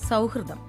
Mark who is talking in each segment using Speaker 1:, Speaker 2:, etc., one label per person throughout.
Speaker 1: സൗഹൃദം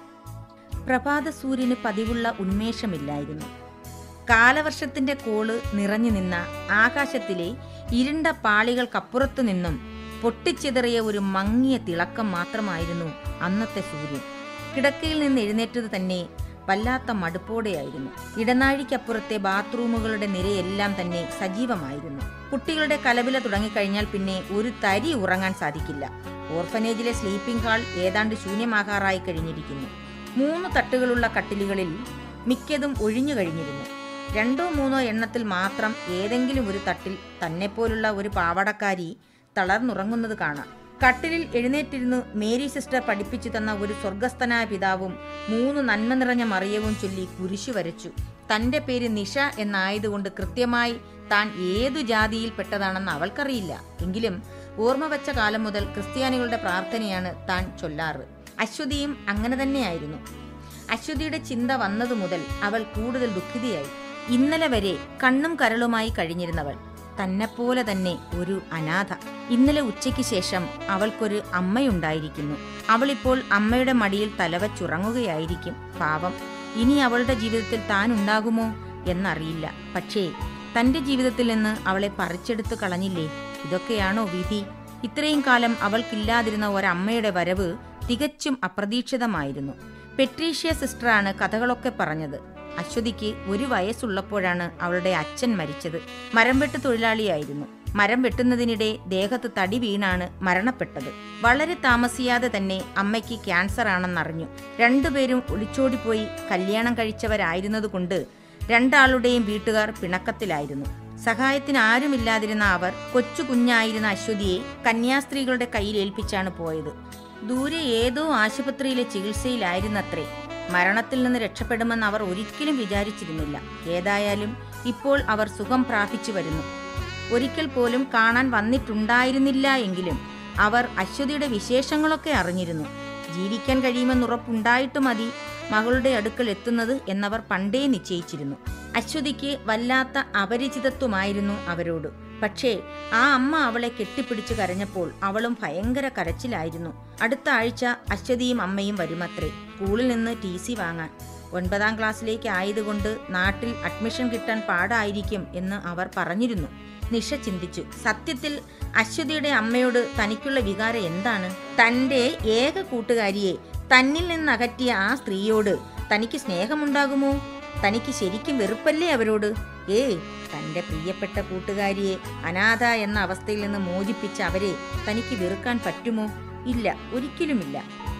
Speaker 1: പ്രഭാത സൂര്യന് പതിവുള്ള ഉന്മേഷമില്ലായിരുന്നു കാലവർഷത്തിന്റെ കോള് നിറഞ്ഞു നിന്ന ആകാശത്തിലെ ഇരുണ്ട പാളികൾക്കപ്പുറത്തു നിന്നും പൊട്ടിച്ചിതറിയ ഒരു മങ്ങിയ തിളക്കം മാത്രമായിരുന്നു അന്നത്തെ സൂര്യൻ കിടക്കയിൽ നിന്ന് എഴുന്നേറ്റത് തന്നെ വല്ലാത്ത മടുപ്പോടെയായിരുന്നു ഇടനാഴിക്കപ്പുറത്തെ ബാത്റൂമുകളുടെ നിരയെല്ലാം തന്നെ സജീവമായിരുന്നു കുട്ടികളുടെ കലവില തുടങ്ങിക്കഴിഞ്ഞാൽ പിന്നെ ഒരു തരി ഉറങ്ങാൻ സാധിക്കില്ല ഓർഫനേജിലെ സ്ലീപ്പിംഗ് ഹാൾ ഏതാണ്ട് ശൂന്യമാകാറായി കഴിഞ്ഞിരിക്കുന്നു മൂന്ന് തട്ടുകളുള്ള കട്ടിലുകളിൽ മിക്കതും ഒഴിഞ്ഞു കഴിഞ്ഞിരുന്നു രണ്ടോ മൂന്നോ എണ്ണത്തിൽ മാത്രം ഏതെങ്കിലും ഒരു തട്ടിൽ തന്നെപ്പോലുള്ള ഒരു പാവടക്കാരി തളർന്നുറങ്ങുന്നത് കാണാം കട്ടിലിൽ എഴുന്നേറ്റിരുന്ന് മേരി സിസ്റ്റർ പഠിപ്പിച്ചു തന്ന ഒരു സ്വർഗസ്ഥനായ പിതാവും മൂന്ന് നന്മ നിറഞ്ഞ മറിയവും ചൊല്ലി കുരിശു വരച്ചു തന്റെ പേര് നിഷ എന്നായതുകൊണ്ട് കൃത്യമായി താൻ ഏതു ജാതിയിൽപ്പെട്ടതാണെന്ന് അവൾക്കറിയില്ല എങ്കിലും ഓർമ്മ വെച്ച കാലം മുതൽ ക്രിസ്ത്യാനികളുടെ പ്രാർത്ഥനയാണ് താൻ ചൊല്ലാറ് അശ്വതിയും അങ്ങനെ തന്നെയായിരുന്നു അശ്വതിയുടെ ചിന്ത വന്നതു മുതൽ അവൾ കൂടുതൽ ദുഃഖിതയായി ഇന്നലെ വരെ കണ്ണും കരളുമായി കഴിഞ്ഞിരുന്നവൾ തന്നെപ്പോലെ തന്നെ ഒരു അനാഥ ഇന്നലെ ഉച്ചയ്ക്ക് ശേഷം അവൾക്കൊരു അമ്മയുണ്ടായിരിക്കുന്നു അവളിപ്പോൾ അമ്മയുടെ മടിയിൽ തലവച്ചുറങ്ങുകയായിരിക്കും പാവം ഇനി അവളുടെ ജീവിതത്തിൽ താൻ ഉണ്ടാകുമോ എന്നറിയില്ല പക്ഷേ തന്റെ ജീവിതത്തിൽ നിന്ന് അവളെ പറിച്ചെടുത്തു കളഞ്ഞില്ലേ ഇതൊക്കെയാണോ വിധി ഇത്രയും കാലം അവൾക്കില്ലാതിരുന്ന ഒരമ്മയുടെ വരവ് തികച്ചും അപ്രതീക്ഷിതമായിരുന്നു പെട്രീഷ്യ സിസ്റ്ററാണ് കഥകളൊക്കെ പറഞ്ഞത് അശ്വതിക്ക് ഒരു വയസ്സുള്ളപ്പോഴാണ് അവളുടെ അച്ഛൻ മരിച്ചത് മരംവെട്ട് തൊഴിലാളിയായിരുന്നു മരം വെട്ടുന്നതിനിടെ ദേഹത്ത് തടി വീണാണ് മരണപ്പെട്ടത് വളരെ താമസിയാതെ തന്നെ അമ്മയ്ക്ക് ക്യാൻസർ ആണെന്നറിഞ്ഞു രണ്ടുപേരും ഒളിച്ചോടിപ്പോയി കല്യാണം കഴിച്ചവരായിരുന്നതുകൊണ്ട് രണ്ടാളുടെയും വീട്ടുകാർ പിണക്കത്തിലായിരുന്നു സഹായത്തിന് ആരുമില്ലാതിരുന്ന അവർ കൊച്ചു കുഞ്ഞായിരുന്ന അശ്വതിയെ കന്യാസ്ത്രീകളുടെ കയ്യിൽ ഏൽപ്പിച്ചാണ് പോയത് ദൂരെ ഏതോ ആശുപത്രിയിലെ ചികിത്സയിലായിരുന്നത്രേ മരണത്തിൽ നിന്ന് രക്ഷപ്പെടുമെന്ന് അവർ ഒരിക്കലും വിചാരിച്ചിരുന്നില്ല ഏതായാലും ഇപ്പോൾ അവർ സുഖം പ്രാപിച്ചു വരുന്നു ഒരിക്കൽ പോലും കാണാൻ വന്നിട്ടുണ്ടായിരുന്നില്ല എങ്കിലും അവർ അശ്വതിയുടെ വിശേഷങ്ങളൊക്കെ അറിഞ്ഞിരുന്നു ജീവിക്കാൻ കഴിയുമെന്നുറപ്പുണ്ടായിട്ട് മതി മകളുടെ അടുക്കൽ എത്തുന്നത് എന്നവർ പണ്ടേ നിശ്ചയിച്ചിരുന്നു അശ്വതിക്ക് വല്ലാത്ത അപരിചിതത്വമായിരുന്നു അവരോട് പക്ഷേ ആ അമ്മ അവളെ കെട്ടിപ്പിടിച്ചു കരഞ്ഞപ്പോൾ അവളും ഭയങ്കര കരച്ചിലായിരുന്നു അടുത്ത ആഴ്ച അശ്വതിയും അമ്മയും വരുമത്രേ സ്കൂളിൽ നിന്ന് ടി സി വാങ്ങാൻ ഒൻപതാം ക്ലാസ്സിലേക്ക് ആയതുകൊണ്ട് നാട്ടിൽ അഡ്മിഷൻ കിട്ടാൻ പാടായിരിക്കും എന്ന് അവർ പറഞ്ഞിരുന്നു നിഷ ചിന്തിച്ചു സത്യത്തിൽ അശ്വതിയുടെ അമ്മയോട് തനിക്കുള്ള വികാരം എന്താണ് തന്റെ ഏക കൂട്ടുകാരിയെ തന്നിൽ നിന്ന് അകറ്റിയ ആ സ്ത്രീയോട് തനിക്ക് സ്നേഹമുണ്ടാകുമോ തനിക്ക് ശരിക്കും വെറുപ്പല്ലേ അവരോട് ഏയ് തന്റെ പ്രിയപ്പെട്ട കൂട്ടുകാരിയെ അനാഥ എന്ന അവസ്ഥയിൽ നിന്ന് മോചിപ്പിച്ച അവരെ തനിക്ക് വെറുക്കാൻ പറ്റുമോ ഇല്ല ഒരിക്കലുമില്ല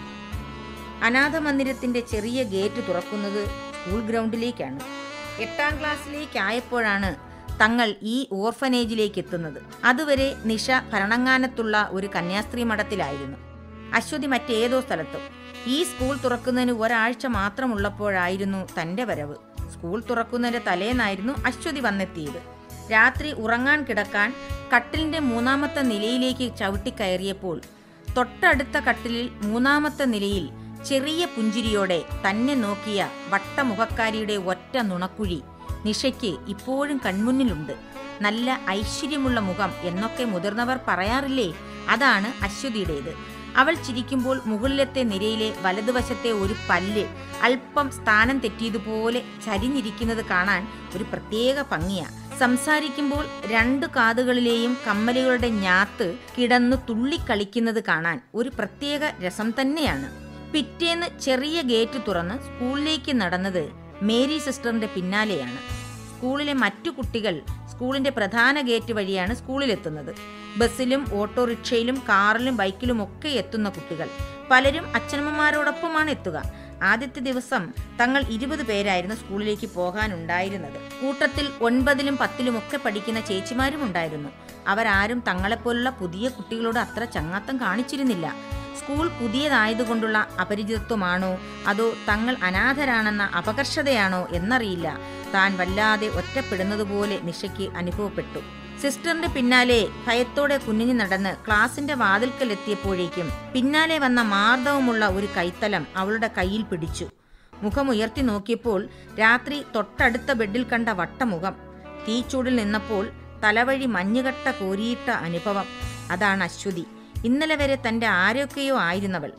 Speaker 1: അനാഥ മന്ദിരത്തിന്റെ ചെറിയ ഗേറ്റ് തുറക്കുന്നത് സ്കൂൾ ഗ്രൗണ്ടിലേക്കാണ് എട്ടാം ക്ലാസ്സിലേക്കായപ്പോഴാണ് തങ്ങൾ ഈ ഓർഫനേജിലേക്ക് എത്തുന്നത് അതുവരെ നിഷ ഭരണങ്ങാനത്തുള്ള ഒരു കന്യാസ്ത്രീ മഠത്തിലായിരുന്നു അശ്വതി മറ്റേതോ സ്ഥലത്തും ഈ സ്കൂൾ തുറക്കുന്നതിന് ഒരാഴ്ച മാത്രമുള്ളപ്പോഴായിരുന്നു തന്റെ വരവ് സ്കൂൾ തുറക്കുന്നതിന്റെ തലേന്നായിരുന്നു അശ്വതി വന്നെത്തിയത് രാത്രി ഉറങ്ങാൻ കിടക്കാൻ കട്ടിലിന്റെ മൂന്നാമത്തെ നിലയിലേക്ക് ചവിട്ടിക്കയറിയപ്പോൾ തൊട്ടടുത്ത കട്ടിലിൽ മൂന്നാമത്തെ നിലയിൽ ചെറിയ പുഞ്ചിരിയോടെ തന്നെ നോക്കിയ വട്ടമുഖക്കാരിയുടെ ഒറ്റ നുണക്കുഴി നിഷയ്ക്ക് ഇപ്പോഴും കൺമുന്നിലുണ്ട് നല്ല ഐശ്വര്യമുള്ള മുഖം എന്നൊക്കെ മുതിർന്നവർ പറയാറില്ലേ അതാണ് അശ്വതിയുടേത് അവൾ ചിരിക്കുമ്പോൾ മുകളിലത്തെ നിരയിലെ വലതുവശത്തെ ഒരു പല്ല് അല്പം സ്ഥാനം തെറ്റിയതുപോലെ ചരിഞ്ഞിരിക്കുന്നത് കാണാൻ ഒരു പ്രത്യേക ഭംഗിയാ സംസാരിക്കുമ്പോൾ രണ്ട് കാതുകളിലെയും കമ്മലുകളുടെ ഞാത്ത് കിടന്നു തുള്ളിക്കളിക്കുന്നത് കാണാൻ ഒരു പ്രത്യേക രസം തന്നെയാണ് പിറ്റേന്ന് ചെറിയ ഗേറ്റ് തുറന്ന് സ്കൂളിലേക്ക് നടന്നത് മേരി സിസ്റ്ററിന്റെ പിന്നാലെയാണ് സ്കൂളിലെ മറ്റു കുട്ടികൾ സ്കൂളിന്റെ പ്രധാന ഗേറ്റ് വഴിയാണ് സ്കൂളിലെത്തുന്നത് ബസ്സിലും ഓട്ടോറിക്ഷയിലും കാറിലും ബൈക്കിലും ഒക്കെ എത്തുന്ന കുട്ടികൾ പലരും അച്ഛനമ്മമാരോടൊപ്പമാണ് എത്തുക ആദ്യത്തെ ദിവസം തങ്ങൾ ഇരുപത് പേരായിരുന്നു സ്കൂളിലേക്ക് പോകാനുണ്ടായിരുന്നത് കൂട്ടത്തിൽ ഒൻപതിലും പത്തിലും ഒക്കെ പഠിക്കുന്ന ചേച്ചിമാരും ഉണ്ടായിരുന്നു അവരാരും തങ്ങളെപ്പോലുള്ള പുതിയ കുട്ടികളോട് അത്ര ചങ്ങാത്തം കാണിച്ചിരുന്നില്ല സ്കൂൾ പുതിയതായതുകൊണ്ടുള്ള അപരിചിതത്വമാണോ അതോ തങ്ങൾ അനാഥരാണെന്ന അപകർഷതയാണോ എന്നറിയില്ല താൻ വല്ലാതെ ഒറ്റപ്പെടുന്നതുപോലെ നിഷയ്ക്ക് അനുഭവപ്പെട്ടു സിസ്റ്ററിന്റെ പിന്നാലെ ഭയത്തോടെ കുനിഞ്ഞു നടന്ന് ക്ലാസിന്റെ വാതിൽക്കലെത്തിയപ്പോഴേക്കും പിന്നാലെ വന്ന മാർദ്ദവമുള്ള ഒരു കൈത്തലം അവളുടെ കയ്യിൽ പിടിച്ചു മുഖമുയർത്തി നോക്കിയപ്പോൾ രാത്രി തൊട്ടടുത്ത ബെഡിൽ കണ്ട വട്ടമുഖം തീച്ചൂടിൽ നിന്നപ്പോൾ തലവഴി മഞ്ഞുകട്ട കോരിയിട്ട അനുഭവം അതാണ് അശ്വതി ഇന്നലെ വരെ തന്റെ ആരൊക്കെയോ ആയിരുന്നവൾ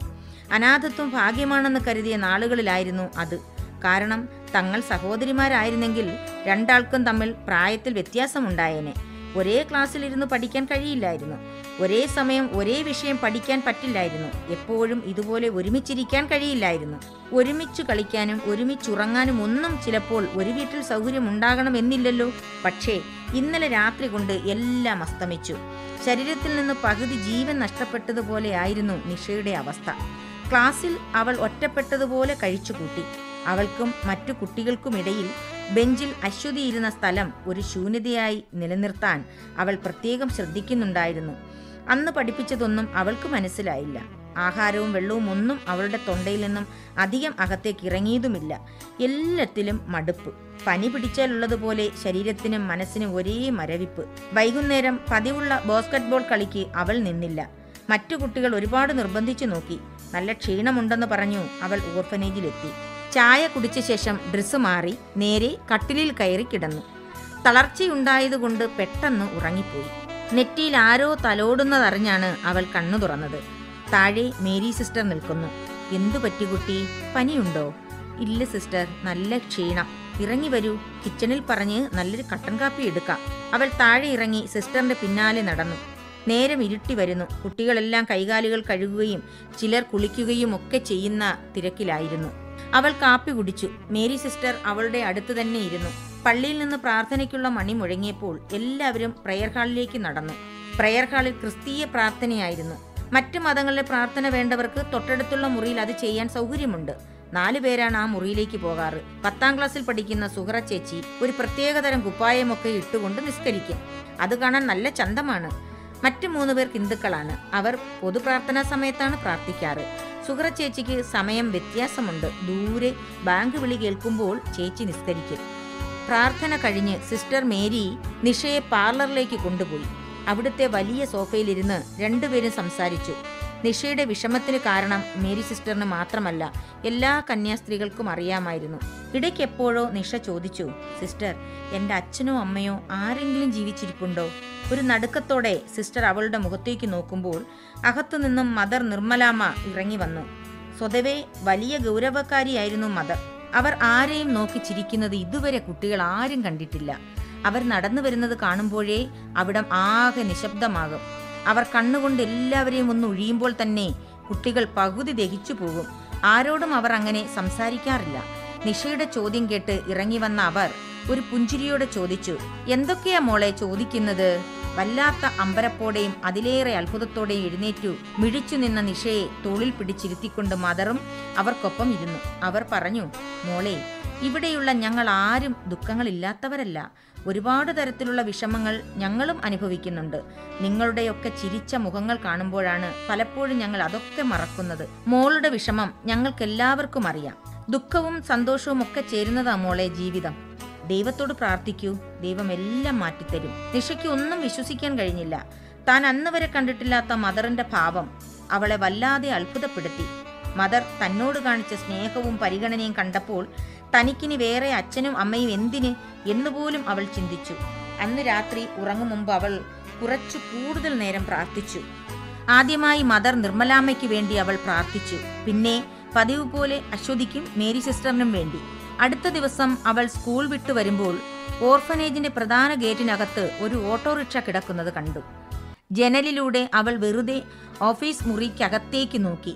Speaker 1: അനാഥത്വം ഭാഗ്യമാണെന്ന് കരുതിയ നാളുകളിലായിരുന്നു അത് കാരണം തങ്ങൾ സഹോദരിമാരായിരുന്നെങ്കിൽ രണ്ടാൾക്കും തമ്മിൽ പ്രായത്തിൽ വ്യത്യാസമുണ്ടായേനെ ഒരേ ക്ലാസ്സിലിരുന്ന് പഠിക്കാൻ കഴിയില്ലായിരുന്നു ഒരേ സമയം ഒരേ വിഷയം പഠിക്കാൻ പറ്റില്ലായിരുന്നു എപ്പോഴും ഇതുപോലെ ഒരുമിച്ചിരിക്കാൻ കഴിയില്ലായിരുന്നു ഒരുമിച്ച് കളിക്കാനും ഒരുമിച്ചുറങ്ങാനും ഒന്നും ചിലപ്പോൾ ഒരു വീട്ടിൽ സൗകര്യം ഉണ്ടാകണമെന്നില്ലല്ലോ പക്ഷേ ഇന്നലെ രാത്രി കൊണ്ട് എല്ലാം അസ്തമിച്ചു ശരീരത്തിൽ നിന്ന് പകുതി ജീവൻ നഷ്ടപ്പെട്ടതുപോലെയായിരുന്നു നിഷയുടെ അവസ്ഥ ക്ലാസ്സിൽ അവൾ ഒറ്റപ്പെട്ടതുപോലെ കഴിച്ചുകൂട്ടി അവൾക്കും മറ്റു കുട്ടികൾക്കുമിടയിൽ ബെഞ്ചിൽ അശ്വതി ഇരുന്ന സ്ഥലം ഒരു ശൂന്യതയായി നിലനിർത്താൻ അവൾ പ്രത്യേകം ശ്രദ്ധിക്കുന്നുണ്ടായിരുന്നു അന്ന് പഠിപ്പിച്ചതൊന്നും അവൾക്ക് മനസ്സിലായില്ല ആഹാരവും വെള്ളവും ഒന്നും അവളുടെ തൊണ്ടയിൽ നിന്നും അധികം അകത്തേക്ക് ഇറങ്ങിയതുമില്ല എല്ലാത്തിലും മടുപ്പ് പനി പിടിച്ചാലുള്ളതുപോലെ ശരീരത്തിനും മനസ്സിനും ഒരേ മരവിപ്പ് വൈകുന്നേരം പതിവുള്ള ബാസ്കറ്റ്ബോൾ കളിക്ക് അവൾ നിന്നില്ല മറ്റു കുട്ടികൾ ഒരുപാട് നിർബന്ധിച്ചു നോക്കി നല്ല ക്ഷീണമുണ്ടെന്ന് പറഞ്ഞു അവൾ ഓർഫനേജിലെത്തി ചായ കുടിച്ച ശേഷം ഡ്രസ്സ് മാറി നേരെ കട്ടിലിൽ കയറി കിടന്നു തളർച്ചയുണ്ടായതുകൊണ്ട് പെട്ടെന്ന് ഉറങ്ങിപ്പോയി നെറ്റിയിൽ ആരോ തലോടുന്നതറിഞ്ഞാണ് അവൾ കണ്ണു തുറന്നത് താഴെ മേരി സിസ്റ്റർ നിൽക്കുന്നു എന്തു പറ്റി കുട്ടി പനിയുണ്ടോ ഇല്ല സിസ്റ്റർ നല്ല ക്ഷീണം ഇറങ്ങി വരൂ കിച്ചണിൽ പറഞ്ഞ് നല്ലൊരു കട്ടൻ കാപ്പി എടുക്കാം അവൾ താഴെ ഇറങ്ങി സിസ്റ്ററിന്റെ പിന്നാലെ നടന്നു നേരം ഇരുട്ടി വരുന്നു കുട്ടികളെല്ലാം കൈകാലുകൾ കഴുകുകയും ചിലർ കുളിക്കുകയും ഒക്കെ ചെയ്യുന്ന തിരക്കിലായിരുന്നു അവൾ കാപ്പി കുടിച്ചു മേരി സിസ്റ്റർ അവളുടെ അടുത്ത് തന്നെ ഇരുന്നു പള്ളിയിൽ നിന്ന് പ്രാർത്ഥനയ്ക്കുള്ള മണി മുഴങ്ങിയപ്പോൾ എല്ലാവരും പ്രയർ ഹാളിലേക്ക് നടന്നു പ്രയർ ഹാളിൽ ക്രിസ്തീയ പ്രാർത്ഥനയായിരുന്നു മറ്റ് മതങ്ങളിലെ പ്രാർത്ഥന വേണ്ടവർക്ക് തൊട്ടടുത്തുള്ള മുറിയിൽ അത് ചെയ്യാൻ സൗകര്യമുണ്ട് നാലു പേരാണ് ആ മുറിയിലേക്ക് പോകാറ് പത്താം ക്ലാസ്സിൽ പഠിക്കുന്ന സുഹറ ചേച്ചി ഒരു പ്രത്യേകതരം കുപ്പായമൊക്കെ ഇട്ടുകൊണ്ട് നിസ്കരിക്കും അത് കാണാൻ നല്ല ചന്തമാണ് മറ്റു മൂന്ന് പേർ ഹിന്ദുക്കളാണ് അവർ പൊതുപ്രാർത്ഥനാ സമയത്താണ് പ്രാർത്ഥിക്കാറ് സുഹറ ചേച്ചിക്ക് സമയം വ്യത്യാസമുണ്ട് ദൂരെ ബാങ്ക് വിളി കേൾക്കുമ്പോൾ ചേച്ചി നിസ്കരിക്കും പ്രാർത്ഥന കഴിഞ്ഞ് സിസ്റ്റർ മേരി നിഷയെ പാർലറിലേക്ക് കൊണ്ടുപോയി അവിടുത്തെ വലിയ സോഫയിലിരുന്ന് രണ്ടുപേരും സംസാരിച്ചു നിഷയുടെ വിഷമത്തിന് കാരണം മേരി സിസ്റ്ററിന് മാത്രമല്ല എല്ലാ കന്യാസ്ത്രീകൾക്കും അറിയാമായിരുന്നു ഇടയ്ക്ക് എപ്പോഴോ നിഷ ചോദിച്ചു സിസ്റ്റർ എൻ്റെ അച്ഛനോ അമ്മയോ ആരെങ്കിലും ജീവിച്ചിരിപ്പുണ്ടോ ഒരു നടുക്കത്തോടെ സിസ്റ്റർ അവളുടെ മുഖത്തേക്ക് നോക്കുമ്പോൾ അകത്തുനിന്നും മദർ നിർമ്മലാമ്മ ഇറങ്ങി വന്നു സ്വതവേ വലിയ ഗൗരവക്കാരിയായിരുന്നു മദർ അവർ ആരെയും നോക്കി ചിരിക്കുന്നത് ഇതുവരെ കുട്ടികൾ ആരും കണ്ടിട്ടില്ല അവർ നടന്നു വരുന്നത് കാണുമ്പോഴേ അവിടം ആകെ നിശബ്ദമാകും അവർ കണ്ണുകൊണ്ട് എല്ലാവരെയും ഒന്ന് ഒഴിയുമ്പോൾ തന്നെ കുട്ടികൾ പകുതി ദഹിച്ചു പോകും ആരോടും അവർ അങ്ങനെ സംസാരിക്കാറില്ല നിഷയുടെ ചോദ്യം കേട്ട് ഇറങ്ങി വന്ന അവർ ഒരു പുഞ്ചിരിയോടെ ചോദിച്ചു എന്തൊക്കെയാ മോളെ ചോദിക്കുന്നത് വല്ലാത്ത അമ്പരപ്പോടെയും അതിലേറെ അത്ഭുതത്തോടെയും എഴുന്നേറ്റു മിഴിച്ചു നിന്ന നിഷയെ തോളിൽ പിടിച്ചിരുത്തിക്കൊണ്ട് മദറും അവർക്കൊപ്പം ഇരുന്നു അവർ പറഞ്ഞു മോളെ ഇവിടെയുള്ള ഞങ്ങൾ ആരും ദുഃഖങ്ങളില്ലാത്തവരല്ല ഒരുപാട് തരത്തിലുള്ള വിഷമങ്ങൾ ഞങ്ങളും അനുഭവിക്കുന്നുണ്ട് നിങ്ങളുടെയൊക്കെ ചിരിച്ച മുഖങ്ങൾ കാണുമ്പോഴാണ് പലപ്പോഴും ഞങ്ങൾ അതൊക്കെ മറക്കുന്നത് മോളുടെ വിഷമം ഞങ്ങൾക്കെല്ലാവർക്കും അറിയാം ദുഃഖവും സന്തോഷവും ഒക്കെ ചേരുന്നതാ മോളെ ജീവിതം ദൈവത്തോട് പ്രാർത്ഥിക്കൂ ദൈവം എല്ലാം മാറ്റിത്തരും നിഷയ്ക്ക് ഒന്നും വിശ്വസിക്കാൻ കഴിഞ്ഞില്ല താൻ അന്ന് വരെ കണ്ടിട്ടില്ലാത്ത മദറിന്റെ ഭാവം അവളെ വല്ലാതെ അത്ഭുതപ്പെടുത്തി മദർ തന്നോട് കാണിച്ച സ്നേഹവും പരിഗണനയും കണ്ടപ്പോൾ തനിക്കിനി വേറെ അച്ഛനും അമ്മയും എന്തിന് എന്നുപോലും അവൾ ചിന്തിച്ചു അന്ന് രാത്രി ഉറങ്ങും മുമ്പ് അവൾ കുറച്ചു കൂടുതൽ നേരം പ്രാർത്ഥിച്ചു ആദ്യമായി മദർ നിർമ്മലാമ്മയ്ക്ക് വേണ്ടി അവൾ പ്രാർത്ഥിച്ചു പിന്നെ പതിവ് പോലെ അശ്വതിക്കും മേരി സിസ്റ്ററിനും വേണ്ടി അടുത്ത ദിവസം അവൾ സ്കൂൾ വിട്ടു വരുമ്പോൾ ഓർഫനേജിന്റെ പ്രധാന ഗേറ്റിനകത്ത് ഒരു ഓട്ടോറിക്ഷ കിടക്കുന്നത് കണ്ടു ജനലിലൂടെ അവൾ വെറുതെ ഓഫീസ് മുറിക്കകത്തേക്ക് നോക്കി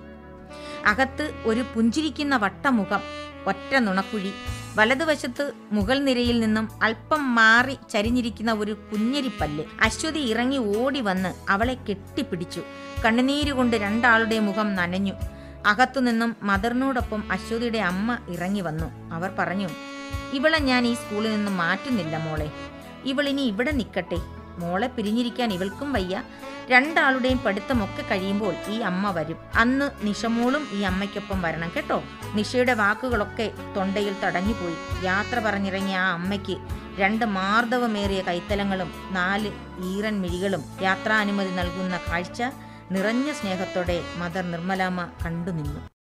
Speaker 1: അകത്ത് ഒരു പുഞ്ചിരിക്കുന്ന വട്ടമുഖം ഒറ്റ നുണക്കുഴി വലതുവശത്ത് മുകൾ നിരയിൽ നിന്നും അല്പം മാറി ചരിഞ്ഞിരിക്കുന്ന ഒരു കുഞ്ഞരിപ്പല്ല് അശ്വതി ഇറങ്ങി ഓടി വന്ന് അവളെ കെട്ടിപ്പിടിച്ചു കണ്ണുനീരുകൊണ്ട് രണ്ടാളുടെ മുഖം നനഞ്ഞു അകത്തുനിന്നും മദറിനോടൊപ്പം അശ്വതിയുടെ അമ്മ ഇറങ്ങി വന്നു അവർ പറഞ്ഞു ഇവളെ ഞാൻ ഈ സ്കൂളിൽ നിന്ന് മാറ്റുന്നില്ല മോളെ ഇവളിനി ഇവിടെ നിൽക്കട്ടെ മോളെ പിരിഞ്ഞിരിക്കാൻ ഇവൾക്കും വയ്യ രണ്ടാളുടെയും പഠിത്തമൊക്കെ കഴിയുമ്പോൾ ഈ അമ്മ വരും അന്ന് നിഷമോളും ഈ അമ്മയ്ക്കൊപ്പം വരണം കേട്ടോ നിഷയുടെ വാക്കുകളൊക്കെ തൊണ്ടയിൽ തടഞ്ഞുപോയി യാത്ര പറഞ്ഞിറങ്ങിയ ആ അമ്മയ്ക്ക് രണ്ട് മാർദ്ദവമേറിയ കൈത്തലങ്ങളും നാല് ഈറൻ മിഴികളും യാത്രാനുമതി നൽകുന്ന കാഴ്ച നിറഞ്ഞ സ്നേഹത്തോടെ മദർ നിർമ്മലാമ്മ കണ്ടുനിന്നു